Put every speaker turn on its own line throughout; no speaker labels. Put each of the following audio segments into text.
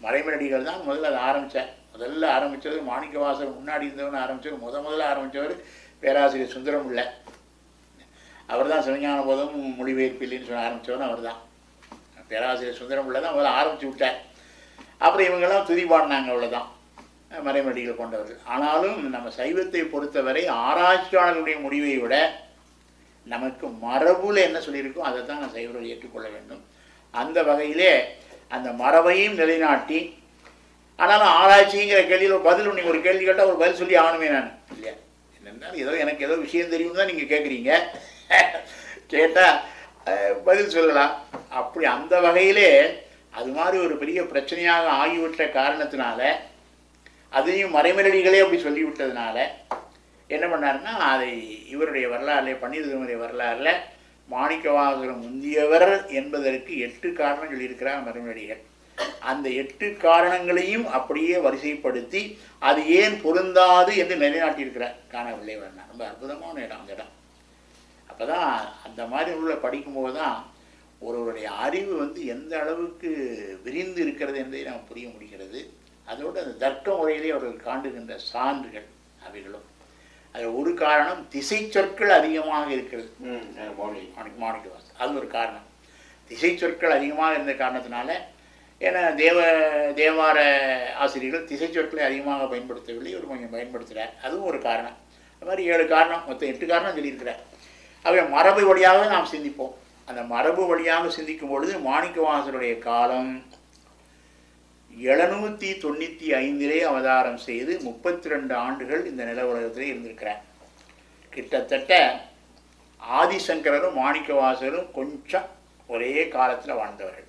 மறைமலடிகள் தான் முதல்ல அதை ஆரம்பித்தார் முதல்ல ஆரம்பித்தது மாணிக்கவாசர் முன்னாடி இருந்தவன் ஆரம்பித்தவர் முத முதல்ல ஆரம்பித்தவர் பேராசிரியர் சுந்தரம் பிள்ளை அவர் தான் சிவஞான போதும் மொழிபெயர்ப்பில்லைன்னு சொல்ல ஆரம்பித்தவன் அவர் தான் பேராசிரியர் சுந்தரம் பிள்ளை தான் முதல்ல ஆரம்பித்து விட்டார் அப்புறம் இவங்கெல்லாம் துதி பாடினாங்க அவ்வளோதான் மறைமடிகள் கொண்டவர்கள் ஆனாலும் நம்ம சைவத்தை பொறுத்தவரை ஆராய்ச்சியாளர்களுடைய முடிவை விட நமக்கு மரபுல என்ன சொல்லியிருக்கோ அதை தான் நான் சைவர்கள் ஏற்றுக்கொள்ள வேண்டும் அந்த வகையிலே அந்த மரபையும் நிலைநாட்டி ஆனாலும் ஆராய்ச்சிங்கிற கேள்வியில் ஒரு பதில் நீங்கள் ஒரு கேள்வி கேட்டால் ஒரு பதில் சொல்லி ஆகணுமே நான் இல்லையா என்னென்னாலும் ஏதோ எனக்கு ஏதோ விஷயம் தெரியும் தான் நீங்கள் கேட்குறீங்க கேட்டால் பதில் சொல்லலாம் அப்படி அந்த வகையிலே அது மாதிரி ஒரு பெரிய பிரச்சனையாக ஆகிவிட்ட காரணத்தினால அதையும் மறைமலடிகளே அப்படி சொல்லிவிட்டதுனால என்ன பண்ணாருன்னா அதை இவருடைய வரலாறுல பன்னீர் திருமதி வரலாறுல மாணிக்கவாசகர் முந்தியவர் என்பதற்கு எட்டு காரணம் சொல்லியிருக்கிறார் மறைமலடிகள் அந்த எட்டு காரணங்களையும் அப்படியே வரிசைப்படுத்தி அது ஏன் பொருந்தாது என்று நிலைநாட்டியிருக்கிறார் காணவில்லை வேணா ரொம்ப அற்புதமான இடம் அந்த இடம் அப்போ தான் அந்த மாதிரி உள்ள படிக்கும்போது தான் ஒருவருடைய அறிவு வந்து எந்த அளவுக்கு விரிந்து இருக்கிறது என்பதை நாம் புரிய முடிகிறது அதோடு அந்த தர்க்க முறையிலே அவர்கள் காண்டுகின்ற சான்றுகள் அவைகளும் அதில் ஒரு காரணம் திசை சொற்கள் அதிகமாக இருக்கிறது
ம், ஆ, மௌனி.
மாணிக்க மாணிக்கவாசன் அது ஒரு காரணம் திசை சொற்கள் அதிகமாக இருந்த காரணத்தினால ஏன்னா தேவ தேவார ஆசிரியர்கள் திசை சொற்களை அதிகமாக பயன்படுத்தவில்லை இவர் கொஞ்சம் பயன்படுத்துகிறார் அதுவும் ஒரு காரணம் அது மாதிரி ஏழு காரணம் மொத்தம் எட்டு காரணம் சொல்லியிருக்கிறார் அவை மரபு வழியாக நாம் சிந்திப்போம் அந்த மரபு வழியாக சிந்திக்கும் பொழுது மாணிக்கவாசருடைய காலம் எழுநூற்றி தொண்ணூற்றி ஐந்திலே அவதாரம் செய்து முப்பத்தி ரெண்டு ஆண்டுகள் இந்த நில உலகத்திலே இருந்திருக்கிறார் கிட்டத்தட்ட ஆதிசங்கரரும் மாணிக்கவாசரும் கொஞ்சம் ஒரே காலத்தில் வாழ்ந்தவர்கள்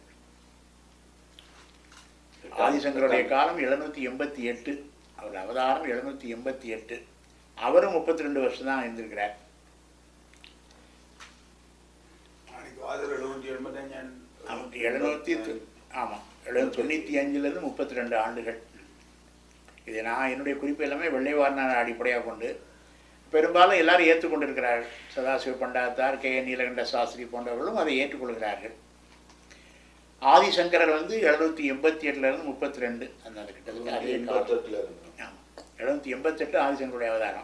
ஆதிசங்கருடைய காலம் எழுநூற்றி எண்பத்தி எட்டு அவர் அவதாரம் எழுநூற்றி எண்பத்தி எட்டு அவரும் முப்பத்தி ரெண்டு வருஷம் தான் இருந்திருக்கிறார்
நாளைக்கு வாசல் எழுநூற்றி எண்பத்தஞ்சு
நமக்கு எழுநூற்றி ஆமாம் எழுநூத்தி தொண்ணூற்றி அஞ்சுலேருந்து முப்பத்தி ரெண்டு ஆண்டுகள் இது நான் என்னுடைய குறிப்பு எல்லாமே வெள்ளைவாரனார் அடிப்படையாக கொண்டு பெரும்பாலும் எல்லாரும் ஏற்றுக்கொண்டிருக்கிறார்கள் சதாசிவ பண்டாத்தார் கே என் நீலகண்ட சாஸ்திரி போன்றவர்களும் அதை ஏற்றுக்கொள்கிறார்கள் ஆதிசங்கரர் வந்து எழுநூற்றி எண்பத்தி எட்டுலேருந்து முப்பத்தி ரெண்டு அந்த அந்த கிட்டத்தட்ட அதே காலம்
எண்பத்தெட்டுல இருந்து
ஆமாம் எழுநூற்றி எண்பத்தெட்டு ஆதிசங்கருடைய அவதாரம்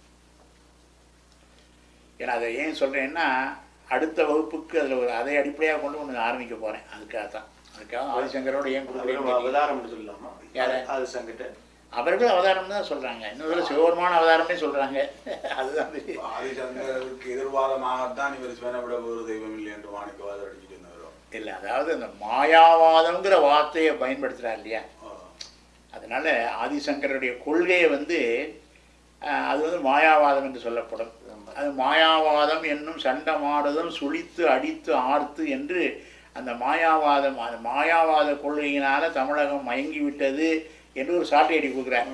ஏன்னா அதை ஏன் சொல்கிறேன்னா அடுத்த வகுப்புக்கு அதில் ஒரு அதை அடிப்படையாக கொண்டு ஒன்று ஆரம்பிக்க போகிறேன் அதுக்காக தான் அதுக்காக ஆதிசங்கரோட ஏன்
அவரும்
கொடுக்குறேன்
அவதாரம் சொல்லலாமா
யாரு?
அது சங்கிட்ட
அவர்கள் அவதாரம் தான் சொல்கிறாங்க இன்னும் சிவபெருமான அவதாரம்னே சொல்கிறாங்க அதுதான் பெரிய-
ஆதிசங்கருக்கு எதிர்வாதமாகத்தான் இவர் சிவனவிட ஒரு தெய்வம் இல்லை என்று மாணிக்கவாதர் அடிச்சுட்டு இருந்தவரோ
இல்லை அதாவது அந்த மாயாவாதம்ங்கிற வார்த்தையை பயன்படுத்துகிறார் இல்லையா அதனால ஆதிசங்கருடைய கொள்கையை வந்து அஹ், அது வந்து மாயாவாதம் என்று சொல்லப்படும் அது மாயாவாதம் என்னும் சண்டமாடுதம் சுழித்து அடித்து ஆர்த்து என்று அந்த மாயாவாதம் அந்த மாயாவாத கொள்கையினால தமிழகம் மயங்கி விட்டது என்று ஒரு சாட்டையடி கொடுக்குறார்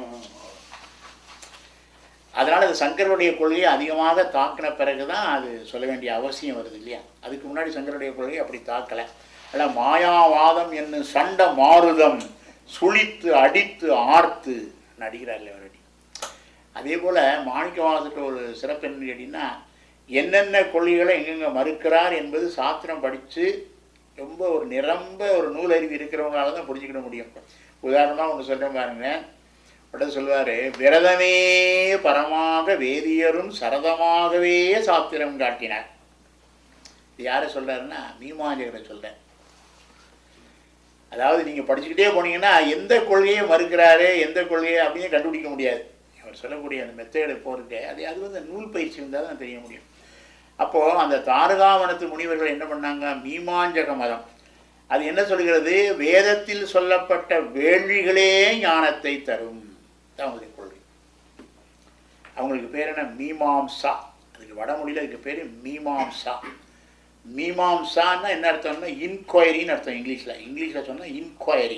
அதனால் அது சங்கருடைய கொள்கையை அதிகமாக தாக்கின பிறகு தான் அது சொல்ல வேண்டிய அவசியம் வருது இல்லையா அதுக்கு முன்னாடி சங்கருடைய கொள்கை அப்படி தாக்கலை அதில் மாயாவாதம் என்னும் சண்ட மாறுதம் சுழித்து அடித்து ஆர்த்து நடிகிறார் அவரடி அதே போல் மாணிக்கவாசத்துக்கு ஒரு சிறப்பு என்ன கேட்டிங்கன்னா என்னென்ன கொள்கைகளை எங்கெங்கே மறுக்கிறார் என்பது சாத்திரம் படித்து ரொம்ப ஒரு நிரம்ப ஒரு நூலறிவு இருக்கிறவங்களால தான் புரிஞ்சுக்கிட முடியும் உதாரணமாக ஒன்று சொல்கிறேன் பாருங்க உடனே சொல்வார் விரதமே பரமாக வேதியரும் சரதமாகவே சாத்திரம் காட்டினார் இது யாரை சொல்கிறாருன்னா மீமாஞ்சகரை சொல்கிறேன் அதாவது நீங்கள் படிச்சுக்கிட்டே போனீங்கன்னா எந்த கொள்கையை மறுக்கிறாரு எந்த கொள்கையை அப்படின்னு கண்டுபிடிக்க முடியாது அவர் சொல்லக்கூடிய அந்த மெத்தேடு போருக்கு அது அது வந்து நூல் பயிற்சி இருந்தால் தான் தெரிய முடியும் அப்போது அந்த தாரகாவனத்து முனிவர்கள் என்ன பண்ணாங்க மீமாஞ்சக மதம் அது என்ன சொல்கிறது வேதத்தில் சொல்லப்பட்ட வேள்விகளே ஞானத்தை தரும் தான் அவங்களுடைய கொள்கை அவங்களுக்கு பேர் என்ன மீமாம்சா அதுக்கு வடமொழியில் அதுக்கு பேர் மீமாம்சா மீமாம்சான்னா என்ன அர்த்தம்னா இன்கொயரின்னு அர்த்தம் இங்கிலீஷில் இங்கிலீஷில் சொன்னால் இன்கொயரி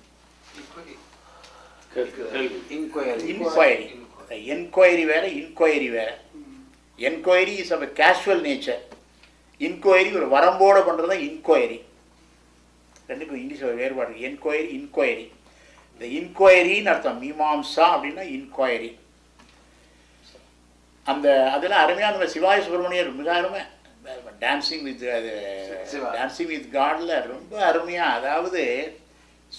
கேள்வி
இன்கொயரி
இன்கொயரி என்கொயரி வேற இன்கொயரி வேற enquiry is of casual nature inquiry ஒரு வரம்போடு பண்ணுறது தான் இன்கொயரி ரெண்டுக்கும் இங்கிலீஷில் ஒரு வேறுபாடு இருக்கு என்கொயரி இன்கொயரி இந்த இன்கொயரின்னு அர்த்தம் மீமாம்சா அப்படின்னா இன்கொயரி அந்த அதில் அருமையாக நம்ம சிவாஜி சுப்பிரமணியர் மிக அருமை டான்சிங் வித் அது
சிவா.
டான்சிங் வித் காடில் ரொம்ப அருமையாக அதாவது